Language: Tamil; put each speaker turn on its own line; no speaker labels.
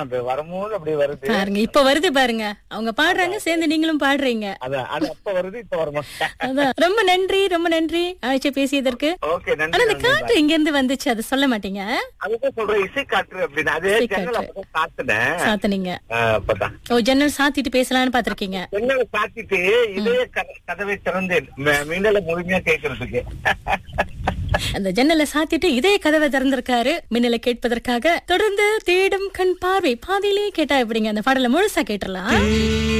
அது வரும்போது அப்படி வருது
பாருங்க இப்ப வருது பாருங்க அவங்க பாடுறாங்க சேர்ந்து நீங்களும் பாடுறீங்க
அது அது அப்ப வருது இப்ப வரமாட்டேன்
அதான் ரொம்ப நன்றி ரொம்ப நன்றி அழைச்சு பேசியதற்கு
ஓகே
ஆனா
நன்றி
அந்த
நன்றி.
காற்று இங்க இருந்து வந்துச்சு அதை சொல்ல மாட்டீங்க
அதுதான் சொல்றேன் இசை காற்று அப்படின்னு அது
இசை
ஜன்னல்
காற்று.
அப்பதான் சாத்தினேன்
சாத்துனீங்க
ஆஹ், அப்பதான்
ஓ ஜன்னல் சாத்திட்டு பேசலாம்னு பாத்திருக்கீங்க
ஜன்னலை சாத்திட்டு இதே க- கதவை திறந்தேன் ம- மின்னலை முழுமையா கேட்கறதுக்கு
அந்த ஜன்னலை சாத்திட்டு இதே கதவை திறந்திருக்காரு மின்னலை கேட்பதற்காக தொடர்ந்து தேடும் கண் பார்வை பாதியிலேயே கேட்டா எப்படிங்க அந்த பாடலை முழுசா கேட்டுறலாம்